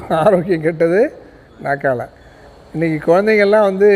ஆரோக்கியம் கெட்டது நாக்கால இன்றைக்கி குழந்தைங்கள்லாம் வந்து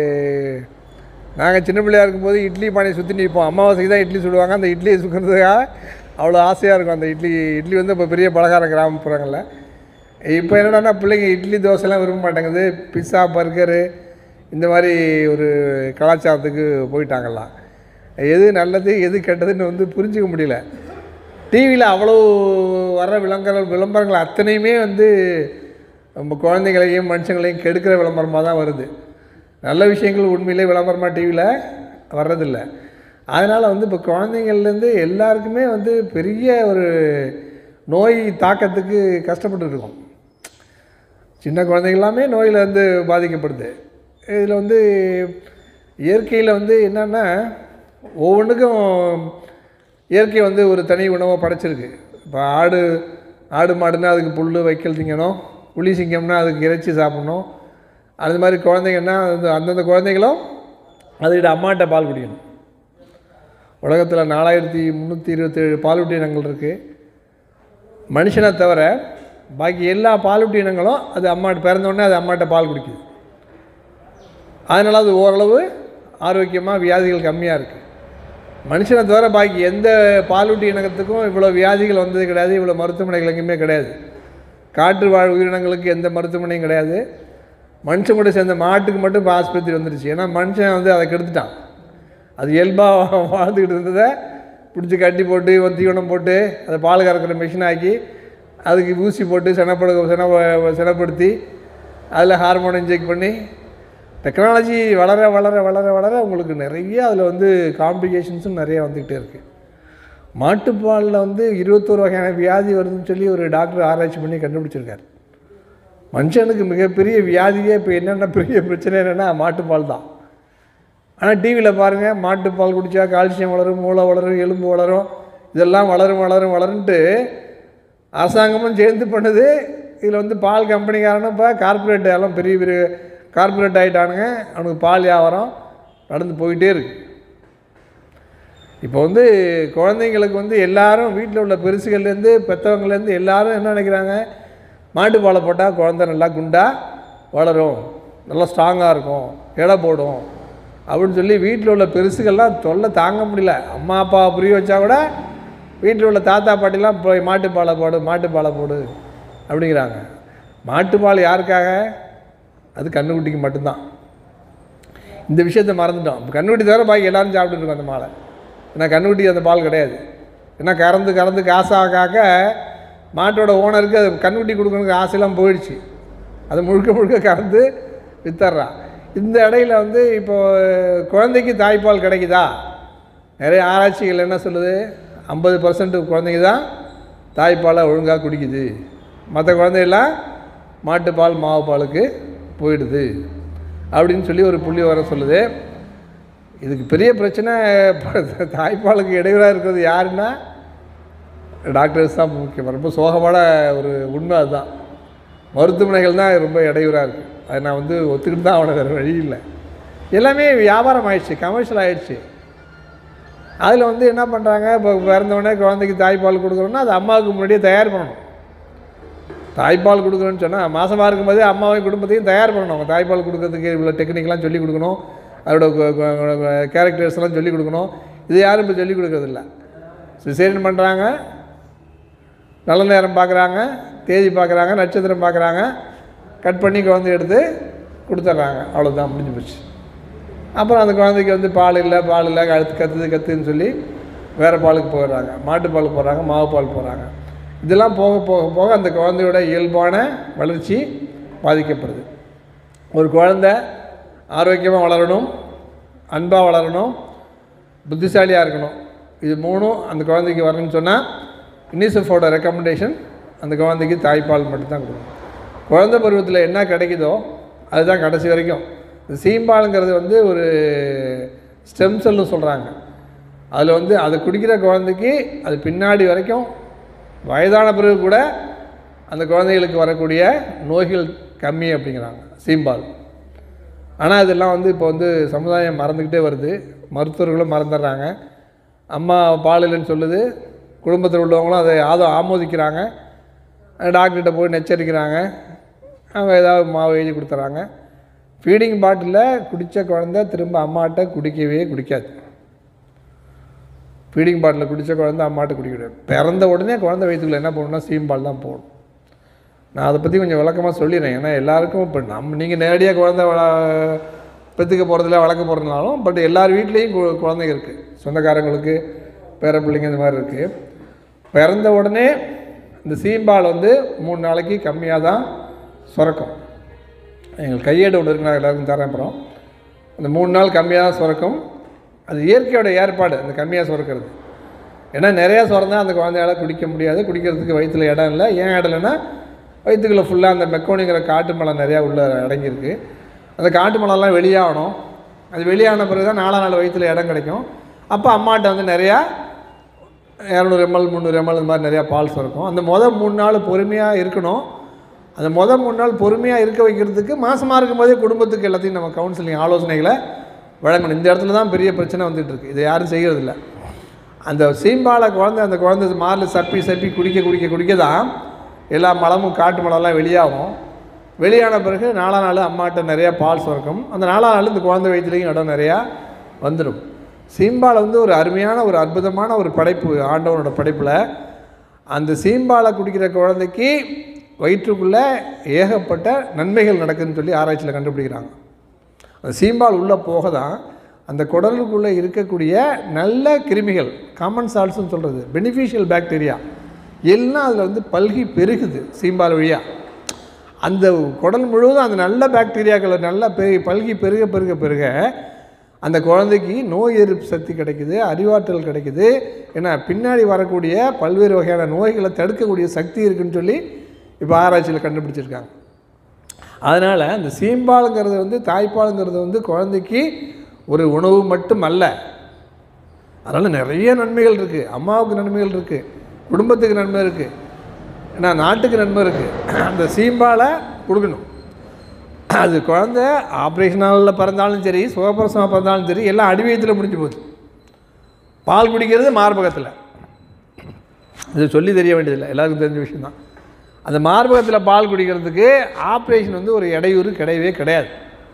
நாங்கள் சின்ன பிள்ளையா இருக்கும்போது இட்லி பானையை சுற்றி நிற்போம் அமாவாசைக்கு தான் இட்லி சுடுவாங்க அந்த இட்லியை சுற்றுறதுக்காக அவ்வளோ ஆசையாக இருக்கும் அந்த இட்லி இட்லி வந்து இப்போ பெரிய பலகாரம் கிராமப்புறங்களில் இப்போ என்னடான்னா பிள்ளைங்க இட்லி தோசைலாம் விரும்ப மாட்டேங்குது பிஸ்ஸா பர்கரு இந்த மாதிரி ஒரு கலாச்சாரத்துக்கு போயிட்டாங்கலாம் எது நல்லது எது கெட்டதுன்னு வந்து புரிஞ்சிக்க முடியல டிவியில் அவ்வளோ வர விளம்பர விளம்பரங்கள் அத்தனையுமே வந்து நம்ம குழந்தைங்களையும் மனுஷங்களையும் கெடுக்கிற விளம்பரமாக தான் வருது நல்ல விஷயங்கள் உண்மையிலே விளம்பரமாக டிவியில் வர்றதில்ல அதனால் வந்து இப்போ குழந்தைங்கள்லேருந்து எல்லாருக்குமே வந்து பெரிய ஒரு நோய் தாக்கத்துக்கு கஷ்டப்பட்டு இருக்கோம் சின்ன குழந்தைங்க எல்லாமே நோயில் வந்து பாதிக்கப்படுது இதில் வந்து இயற்கையில் வந்து என்னென்னா ஒவ்வொன்றுக்கும் இயற்கை வந்து ஒரு தனி உணவை படைச்சிருக்கு இப்போ ஆடு ஆடு மாடுனா அதுக்கு புல் வைக்கல் திங்கணும் புலி சிங்கம்னா அதுக்கு இறைச்சி சாப்பிடணும் அது மாதிரி குழந்தைங்கன்னா அந்த அந்தந்த குழந்தைகளும் அதுக்கிட்ட அம்மாட்ட பால் குடிக்கணும் உலகத்தில் நாலாயிரத்தி முந்நூற்றி இருபத்தேழு பாலூட்டி இனங்கள் இருக்குது மனுஷனை தவிர பாக்கி எல்லா பாலூட்டி இனங்களும் அது அம்மாட்ட பிறந்தோடனே அது அம்மாட்ட பால் குடிக்குது அதனால் அது ஓரளவு ஆரோக்கியமாக வியாதிகள் கம்மியாக இருக்குது மனுஷனை தவிர பாக்கி எந்த பாலூட்டி இனத்துக்கும் இவ்வளோ வியாதிகள் வந்தது கிடையாது இவ்வளோ மருத்துவமனைகள் எங்கேயுமே கிடையாது காற்று வாழ் உயிரினங்களுக்கு எந்த மருத்துவமனையும் கிடையாது மனுஷன் கூட சேர்ந்த மாட்டுக்கு மட்டும் இப்போ ஆஸ்பத்திரி வந்துருச்சு ஏன்னா மனுஷன் வந்து அதை கெடுத்துட்டான் அது இயல்பாக வாழ்ந்துக்கிட்டு இருந்ததை பிடிச்சி கட்டி போட்டு இவன் தீவனம் போட்டு அதை பால் கறக்கிற மிஷின் ஆக்கி அதுக்கு ஊசி போட்டு செனப்படு சென செனப்படுத்தி அதில் ஹார்மோன் இன்ஜெக்ட் பண்ணி டெக்னாலஜி வளர வளர வளர வளர உங்களுக்கு நிறைய அதில் வந்து காம்ப்ளிகேஷன்ஸும் நிறைய வந்துக்கிட்டே இருக்குது மாட்டுப்பாலில் வந்து இருபத்தோரு வகையான வியாதி வருதுன்னு சொல்லி ஒரு டாக்டர் ஆராய்ச்சி பண்ணி கண்டுபிடிச்சிருக்காரு மனுஷனுக்கு மிகப்பெரிய வியாதியே இப்போ என்னென்ன பெரிய பிரச்சனை என்னென்னா மாட்டுப்பால் தான் ஆனால் டிவியில் பாருங்கள் மாட்டுப்பால் குடித்தா கால்சியம் வளரும் மூளை வளரும் எலும்பு வளரும் இதெல்லாம் வளரும் வளரும் வளருன்ட்டு அரசாங்கமும் சேர்ந்து பண்ணுது இதில் வந்து பால் கம்பெனிக்காரனும் இப்போ கார்ப்பரேட் எல்லாம் பெரிய பெரிய கார்ப்பரேட் ஆகிட்டானுங்க அவனுக்கு பால் வியாபாரம் நடந்து போயிட்டே இருக்கு இப்போ வந்து குழந்தைங்களுக்கு வந்து எல்லாரும் வீட்டில் உள்ள பெருசுகள்லேருந்து பெற்றவங்கலேருந்து எல்லாரும் என்ன நினைக்கிறாங்க மாட்டு பாலை போட்டால் குழந்தை நல்லா குண்டாக வளரும் நல்லா ஸ்ட்ராங்காக இருக்கும் எடை போடும் அப்படின்னு சொல்லி வீட்டில் உள்ள பெருசுகள்லாம் தொல்லை தாங்க முடியல அம்மா அப்பா புரிய வச்சா கூட வீட்டில் உள்ள தாத்தா பாட்டிலாம் போய் மாட்டுப்பாலை போடு மாட்டுப்பாலை போடு அப்படிங்கிறாங்க மாட்டுப்பால் யாருக்காக அது கண்ணுக்குட்டிக்கு மட்டும்தான் இந்த விஷயத்தை மறந்துட்டோம் இப்போ கண்ணுக்குட்டி தவிர பாக்கி எல்லாரும் சாப்பிட்டுட்டு இருக்கோம் அந்த மாலை ஏன்னா கண்ணுக்குட்டி அந்த பால் கிடையாது ஏன்னா கறந்து கறந்து காசாக காக்க மாட்டோட ஓனருக்கு அது கண்ணுக்குட்டி கொடுக்கணுங்கிற ஆசையெல்லாம் போயிடுச்சு அதை முழுக்க முழுக்க கறந்து வித்தர்றான் இந்த இடையில வந்து இப்போ குழந்தைக்கு தாய்ப்பால் கிடைக்குதா நிறைய ஆராய்ச்சிகள் என்ன சொல்லுது ஐம்பது பர்சன்ட் குழந்தைங்க தான் தாய்ப்பாலை ஒழுங்காக குடிக்குது மற்ற குழந்தையெல்லாம் மாட்டுப்பால் மாவு பாலுக்கு போயிடுது அப்படின்னு சொல்லி ஒரு புள்ளி வர சொல்லுது இதுக்கு பெரிய பிரச்சனை ப- தாய்ப்பாலுக்கு இடையூறாக இருக்கிறது யாருன்னா டாக்டர்ஸ் தான் முக்கியம் ரொம்ப சோகமான ஒரு உண்மை அதுதான் மருத்துவமனைகள் தான் ரொம்ப இடையூறாக இருக்குது அதை நான் வந்து ஒத்துக்கிட்டு தான் அவனை வேறு வழி இல்லை எல்லாமே வியாபாரம் ஆயிடுச்சு கமர்ஷியல் ஆயிடுச்சு அதில் வந்து என்ன பண்ணுறாங்க இப்போ பிறந்தவொடனே குழந்தைக்கு தாய்ப்பால் கொடுக்குறோன்னா அது அம்மாவுக்கு முன்னாடியே தயார் பண்ணணும் தாய்ப்பால் கொடுக்குறோன்னு சொன்னால் மாதமாக இருக்கும்போதே அம்மாவையும் குடும்பத்தையும் தயார் பண்ணணும் அவங்க தாய்ப்பால் கொடுக்கறதுக்கு இவ்வளோ டெக்னிக்லாம் சொல்லிக் கொடுக்கணும் அதோட கேரக்டர்ஸ்லாம் சொல்லிக் கொடுக்கணும் இது யாரும் இப்போ சொல்லிக் கொடுக்கறதில்ல சிசேரியன் பண்ணுறாங்க நல்ல நேரம் பார்க்குறாங்க தேதி பார்க்குறாங்க நட்சத்திரம் பார்க்குறாங்க கட் பண்ணி குழந்தை எடுத்து கொடுத்துட்றாங்க அவ்வளோதான் முடிஞ்சு போச்சு அப்புறம் அந்த குழந்தைக்கு வந்து பால் இல்லை பால் இல்லை கத்து கத்துது கத்துன்னு சொல்லி வேறு பாலுக்கு போயிடுறாங்க மாட்டு பால் போடுறாங்க மாவு பால் போடுறாங்க இதெல்லாம் போக போக போக அந்த குழந்தையோட இயல்பான வளர்ச்சி பாதிக்கப்படுது ஒரு குழந்தை ஆரோக்கியமாக வளரணும் அன்பாக வளரணும் புத்திசாலியாக இருக்கணும் இது மூணும் அந்த குழந்தைக்கு வரணும்னு சொன்னால் யூனிசெஃபோட ரெக்கமெண்டேஷன் அந்த குழந்தைக்கு தாய்ப்பால் மட்டும்தான் கொடுக்கணும் குழந்தை பருவத்தில் என்ன கிடைக்குதோ அதுதான் கடைசி வரைக்கும் இந்த சீம்பாலுங்கிறது வந்து ஒரு ஸ்டெம் செல்னு சொல்கிறாங்க அதில் வந்து அதை குடிக்கிற குழந்தைக்கு அது பின்னாடி வரைக்கும் வயதான பிறகு கூட அந்த குழந்தைகளுக்கு வரக்கூடிய நோய்கள் கம்மி அப்படிங்கிறாங்க சீம்பால் ஆனால் இதெல்லாம் வந்து இப்போ வந்து சமுதாயம் மறந்துக்கிட்டே வருது மருத்துவர்களும் மறந்துடுறாங்க அம்மா பால் இல்லைன்னு சொல்லுது குடும்பத்தில் உள்ளவங்களும் அதை ஆதம் ஆமோதிக்கிறாங்க டாக்டர்கிட்ட போய் நெச்சரிக்கிறாங்க அவங்க ஏதாவது மாவு எழுதி கொடுத்துறாங்க ஃபீடிங் பாட்டிலில் குடித்த குழந்தை திரும்ப அம்மாட்ட குடிக்கவே குடிக்காது ஃபீடிங் பாட்டிலில் குடித்த குழந்தை அம்மாட்ட குடிக்க பிறந்த உடனே குழந்தை வயிற்றுக்குள்ள என்ன பண்ணணும்னா சீம்பால் தான் போகணும் நான் அதை பற்றி கொஞ்சம் விளக்கமாக சொல்லிடுறேன் ஏன்னா எல்லாருக்கும் இப்போ நம்ம நீங்கள் நேரடியாக குழந்தை வள- பெற்றுக்க போகிறதில்ல வளர்க்க போகிறதுனாலும் பட் எல்லார் வீட்லேயும் கு- குழந்தைங்க இருக்குது சொந்தக்காரங்களுக்கு பேர பிள்ளைங்க இந்த மாதிரி இருக்குது பிறந்த உடனே இந்த சீம்பால் வந்து மூணு நாளைக்கு கம்மியாக தான் சுரக்கும் எங்களுக்கு கையேடு ஒன்று இருக்கு நான் எல்லாருக்கும் தரேன் அப்புறம் அந்த மூணு நாள் கம்மியாக தான் சுரக்கும் அது இயற்கையோட ஏற்பாடு அந்த கம்மியாக சுரக்கிறது ஏன்னா நிறையா சுரந்தா அந்த குழந்தையால குடிக்க முடியாது குடிக்கிறதுக்கு வயிற்றுல இடம் இல்லை ஏன் இடம் இல்லைன்னா வயிற்றுக்குள்ளே ஃபுல்லாக அந்த மெக்கோனிங்கிற காட்டு மலம் நிறையா உள்ள அடங்கியிருக்கு அந்த காட்டு மலம்லாம் வெளியாகணும் அது வெளியான பிறகு தான் நாலா நாள் வயிற்றுல இடம் கிடைக்கும் அப்போ அம்மாட்ட வந்து நிறையா இரநூறு எம்எல் முந்நூறு எம்எல் இந்த மாதிரி நிறையா பால் சுரக்கும் அந்த மொதல் மூணு நாள் பொறுமையாக இருக்கணும் அந்த மொதல் மூணு நாள் பொறுமையாக இருக்க வைக்கிறதுக்கு மாசமாக இருக்கும்போதே குடும்பத்துக்கு எல்லாத்தையும் நம்ம கவுன்சிலிங் ஆலோசனைகளை வழங்கணும் இந்த இடத்துல தான் பெரிய பிரச்சனை வந்துட்டு இருக்கு இதை யாரும் செய்கிறதில்ல அந்த சீம்பாலை குழந்தை அந்த குழந்தை மாரில் சப்பி சப்பி குடிக்க குடிக்க குடிக்க தான் எல்லா மலமும் காட்டு மலம்லாம் வெளியாகும் வெளியான பிறகு நாலாம் நாள் அம்மாட்ட நிறையா பால் சுரக்கும் அந்த நாலாம் நாள் இந்த குழந்தை வயிற்றுலையும் இடம் நிறையா வந்துடும் சீம்பாலை வந்து ஒரு அருமையான ஒரு அற்புதமான ஒரு படைப்பு ஆண்டவனோட படைப்பில் அந்த சீம்பாலை குடிக்கிற குழந்தைக்கு வயிற்றுக்குள்ளே ஏகப்பட்ட நன்மைகள் நடக்குதுன்னு சொல்லி ஆராய்ச்சியில் கண்டுபிடிக்கிறாங்க அந்த சீம்பால் உள்ளே போக தான் அந்த குடலுக்குள்ளே இருக்கக்கூடிய நல்ல கிருமிகள் காமன் சால்ட்ஸ்னு சொல்கிறது பெனிஃபிஷியல் பாக்டீரியா எல்லாம் அதில் வந்து பல்கி பெருகுது சீம்பால் வழியாக அந்த குடல் முழுவதும் அந்த நல்ல பாக்டீரியாக்களை நல்லா பெருகி பல்கி பெருக பெருக பெருக அந்த குழந்தைக்கு நோய் எதிர்ப்பு சக்தி கிடைக்குது அறிவாற்றல் கிடைக்குது ஏன்னா பின்னாடி வரக்கூடிய பல்வேறு வகையான நோய்களை தடுக்கக்கூடிய சக்தி இருக்குன்னு சொல்லி இப்போ ஆராய்ச்சியில் கண்டுபிடிச்சிருக்காங்க அதனால் அந்த சீம்பாலுங்கிறது வந்து தாய்ப்பாலுங்கிறது வந்து குழந்தைக்கு ஒரு உணவு மட்டும் அல்ல அதனால் நிறைய நன்மைகள் இருக்குது அம்மாவுக்கு நன்மைகள் இருக்குது குடும்பத்துக்கு நன்மை இருக்குது ஏன்னா நாட்டுக்கு நன்மை இருக்குது அந்த சீம்பாலை கொடுக்கணும் அது குழந்த ஆப்ரேஷனாலில் பிறந்தாலும் சரி சுகப்பிரசவமாக பிறந்தாலும் சரி எல்லாம் அடிவயத்தில் முடிஞ்சு போகுது பால் குடிக்கிறது மார்பகத்தில் இது சொல்லி தெரிய வேண்டியதில்லை எல்லாருக்கும் தெரிஞ்ச விஷயம்தான் அந்த மார்பகத்தில் பால் குடிக்கிறதுக்கு ஆப்ரேஷன் வந்து ஒரு இடையூறு கிடையவே கிடையாது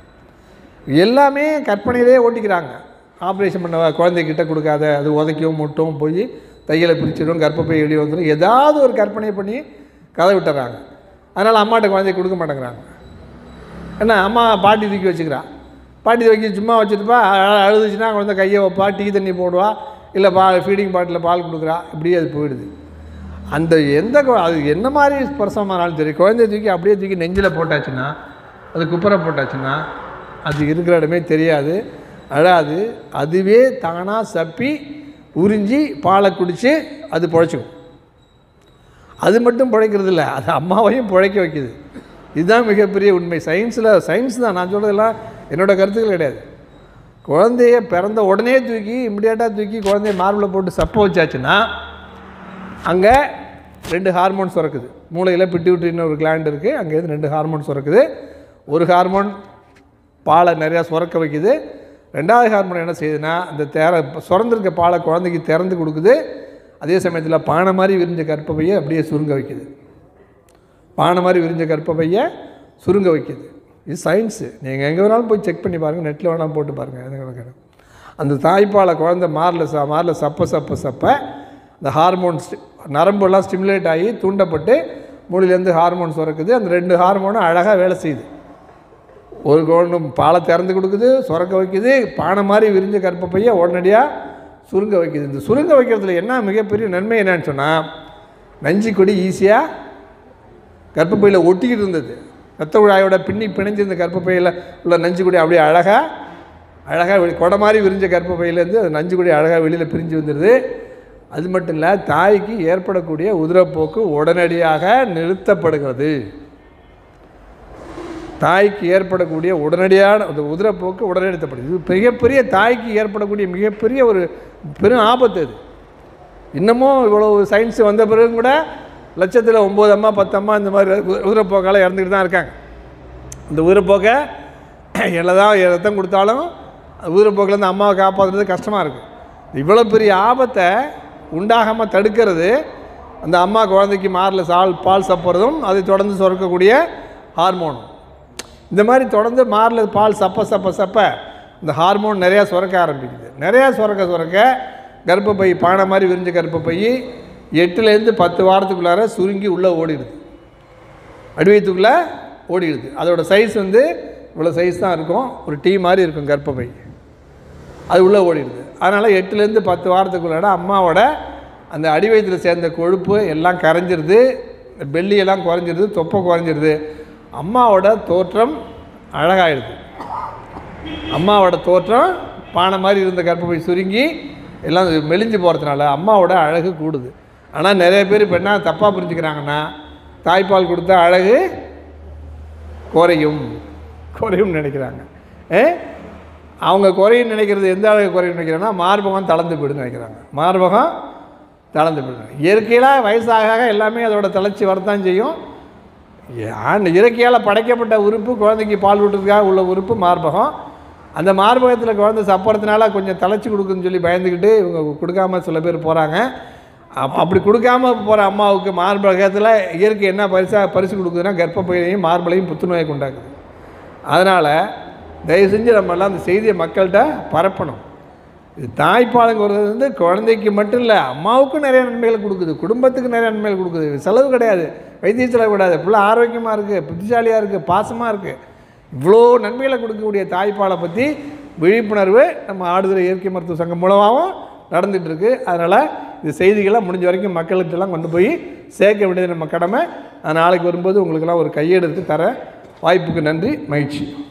எல்லாமே கற்பனையிலே ஓட்டிக்கிறாங்க ஆப்ரேஷன் பண்ண குழந்தைகிட்ட கொடுக்காத அது உதைக்கும் முட்டும் போய் தையலை பிரிச்சிடும் கர்ப்பப்பை வெளியே வந்துடும் ஏதாவது ஒரு கற்பனை பண்ணி கதை விட்டுறாங்க அதனால் அம்மாட்ட குழந்தைய கொடுக்க மாட்டேங்கிறாங்க என்ன அம்மா பாட்டி தூக்கி வச்சுக்கிறா பாட்டி தூக்கி சும்மா வச்சுட்டுப்பா அ- அழுதுச்சுன்னா குழந்தை கையை வைப்பா டீ தண்ணி போடுவா இல்லை பா ஃபீடிங் பாட்டில் பால் கொடுக்குறா இப்படியே அது போயிடுது அந்த எந்த கு- அது என்ன மாதிரி பிரசவமானாலும் சரி குழந்தைய தூக்கி அப்படியே தூக்கி நெஞ்சில் போட்டாச்சுன்னா அது குப்பரை போட்டாச்சுன்னா அது இருக்கிற இடமே தெரியாது அழாது அதுவே தானாக சப்பி உறிஞ்சி பாலை குடித்து அது பொழைச்சிக்கும் அது மட்டும் பிழைக்கிறது இல்லை அது அம்மாவையும் பிழைக்க வைக்குது இதுதான் மிகப்பெரிய உண்மை சயின்ஸில் சயின்ஸ் தான் நான் சொல்கிறதெல்லாம் என்னோட கருத்துக்கள் கிடையாது குழந்தைய பிறந்த உடனே தூக்கி இமிடியேட்டாக தூக்கி குழந்தைய மார்பில் போட்டு சப்ப வச்சாச்சுன்னா அங்கே ரெண்டு ஹார்மோன் சுரக்குது மூளையில் பிட்யூட்ரின்னு ஒரு கிளாண்ட் இருக்குது அங்கேருந்து ரெண்டு ஹார்மோன் சுரக்குது ஒரு ஹார்மோன் பாலை நிறையா சுரக்க வைக்குது ரெண்டாவது ஹார்மோன் என்ன செய்யுதுன்னா அந்த தேர சுரந்திருக்க பாலை குழந்தைக்கு திறந்து கொடுக்குது அதே சமயத்தில் பானை மாதிரி விரிஞ்ச கற்பப்பையை அப்படியே சுருங்க வைக்குது பானை மாதிரி விரிஞ்ச கற்பப்பையை சுருங்க வைக்குது இது சயின்ஸு நீங்கள் எங்கே வேணாலும் போய் செக் பண்ணி பாருங்கள் நெட்டில் வேணாலும் போட்டு பாருங்கள் எது கணக்கு அந்த தாய்ப்பாலை குழந்தை மாரில் ச மாரில் சப்ப சப்ப சப்ப இந்த ஹார்மோன்ஸ் நரம்பெல்லாம் ஸ்டிமுலேட் ஆகி தூண்டப்பட்டு மூளையிலேருந்து ஹார்மோன் சுரக்குது அந்த ரெண்டு ஹார்மோனும் அழகாக வேலை செய்யுது ஒரு குழந்தை பாலை திறந்து கொடுக்குது சுரக்க வைக்குது பானை மாதிரி விரிஞ்ச கற்பப்பையை உடனடியாக சுருங்க வைக்குது இந்த சுருங்க வைக்கிறதுல என்ன மிகப்பெரிய நன்மை என்னன்னு சொன்னால் நஞ்சு கொடி ஈஸியாக கர்ப்பப்பையில் ஒட்டிக்கிட்டு இருந்தது ரத்த குழாயோட பின்னி பிணைஞ்சிருந்த கர்ப்பப்பையில் உள்ள நஞ்சு கொடி அப்படியே அழகாக அழகாக வெளி கொடை மாதிரி விரிஞ்ச கர்ப்பப்பையிலேருந்து அது நஞ்சு கொடி அழகாக வெளியில் பிரிஞ்சு வந்துடுது அது மட்டும் இல்லை தாய்க்கு ஏற்படக்கூடிய உதிரப்போக்கு உடனடியாக நிறுத்தப்படுகிறது தாய்க்கு ஏற்படக்கூடிய உடனடியான அந்த உதிரப்போக்கு உடனே நிறுத்தப்படுது இது மிகப்பெரிய தாய்க்கு ஏற்படக்கூடிய மிகப்பெரிய ஒரு பெரும் ஆபத்து அது இன்னமும் இவ்வளவு சயின்ஸ் வந்த பிறகு கூட லட்சத்தில் ஒம்பது அம்மா பத்து அம்மா இந்த மாதிரி உ- உதிரப்போக்கால் இறந்துக்கிட்டு தான் இருக்காங்க இந்த உதிரப்போக்கை என்னதான் ரத்தம் கொடுத்தாலும் உதிரப்போக்கிலேருந்து அம்மாவை காப்பாற்றுறது கஷ்டமாக இருக்குது இவ்வளோ பெரிய ஆபத்தை உண்டாகாமல் தடுக்கிறது அந்த அம்மா குழந்தைக்கு மாரில் சால் பால் சாப்பிட்றதும் அதை தொடர்ந்து சுரக்கக்கூடிய ஹார்மோனும் இந்த மாதிரி தொடர்ந்து மாரில் பால் சப்ப சப்ப சப்ப இந்த ஹார்மோன் நிறையா சுரக்க ஆரம்பிக்குது நிறையா சுரக்க சுரக்க கர்ப்பப்பை பானை மாதிரி விரிஞ்ச கர்ப்பப்பை எட்டுலேருந்து பத்து வாரத்துக்குள்ளார சுருங்கி உள்ளே ஓடிடுது அடிவயத்துக்குள்ளே ஓடிடுது அதோட சைஸ் வந்து இவ்வளோ சைஸ் தான் இருக்கும் ஒரு டீ மாதிரி இருக்கும் கர்ப்பப்பை அது உள்ளே ஓடிடுது அதனால் எட்டுலேருந்து பத்து வாரத்துக்குள்ளார அம்மாவோட அந்த அடிவயத்தில் சேர்ந்த கொழுப்பு எல்லாம் கரைஞ்சிருது இந்த பெல்லியெல்லாம் குறைஞ்சிருது தொப்பை குறைஞ்சிருது அம்மாவோட தோற்றம் அழகாயிடுது அம்மாவோட தோற்றம் பானை மாதிரி இருந்த கர்ப்பப்பை சுருங்கி எல்லாம் மெலிஞ்சு போகிறதுனால அம்மாவோட அழகு கூடுது ஆனால் நிறைய பேர் இப்போ என்ன தப்பாக புரிஞ்சுக்கிறாங்கன்னா தாய்ப்பால் கொடுத்தா அழகு குறையும் குறையும் நினைக்கிறாங்க ஏ அவங்க குறையும் நினைக்கிறது எந்த அழகு குறையும் நினைக்கிறாங்கன்னா மார்பகம் தளர்ந்து போயிடுன்னு நினைக்கிறாங்க மார்பகம் தளர்ந்து போயிடும் இயற்கையில் வயசாக ஆக எல்லாமே அதோட தளர்ச்சி வரத்தான் செய்யும் ஆண் இயற்கையால் படைக்கப்பட்ட உறுப்பு குழந்தைக்கு பால் ஊட்டுறதுக்காக உள்ள உறுப்பு மார்பகம் அந்த மார்பகத்தில் குழந்தை சப்பறதுனால கொஞ்சம் தளர்ச்சி கொடுக்குன்னு சொல்லி பயந்துக்கிட்டு இவங்க கொடுக்காம சில பேர் போகிறாங்க அப் அப்படி கொடுக்காம போகிற அம்மாவுக்கு மார்பகத்தில் இயற்கை என்ன பரிசாக பரிசு கொடுக்குதுன்னா கர்ப்பப்பையையும் மார்பலையும் புத்துநோயை கொண்டாக்குது அதனால் தயவு செஞ்சு நம்ம எல்லாம் அந்த செய்தியை மக்கள்கிட்ட பரப்பணும் இது தாய்ப்பாலுங்கிறது வந்து குழந்தைக்கு மட்டும் இல்லை அம்மாவுக்கும் நிறைய நன்மைகளை கொடுக்குது குடும்பத்துக்கு நிறைய நன்மைகள் கொடுக்குது இது செலவு கிடையாது வைத்திய செலவு கிடையாது பிள்ளை ஆரோக்கியமாக இருக்குது புத்திசாலியாக இருக்குது பாசமாக இருக்குது இவ்வளோ நன்மைகளை கொடுக்கக்கூடிய தாய்ப்பாலை பற்றி விழிப்புணர்வு நம்ம ஆடுதுறை இயற்கை மருத்துவ சங்கம் மூலமாகவும் நடந்துட்டு இருக்கு அதனால் இந்த செய்திகளை முடிஞ்ச வரைக்கும் மக்கள்கிட்டலாம் கொண்டு போய் சேர்க்க வேண்டியது நம்ம கடமை நான் நாளைக்கு வரும்போது உங்களுக்கெல்லாம் ஒரு கையெழுத்து தர வாய்ப்புக்கு நன்றி மகிழ்ச்சி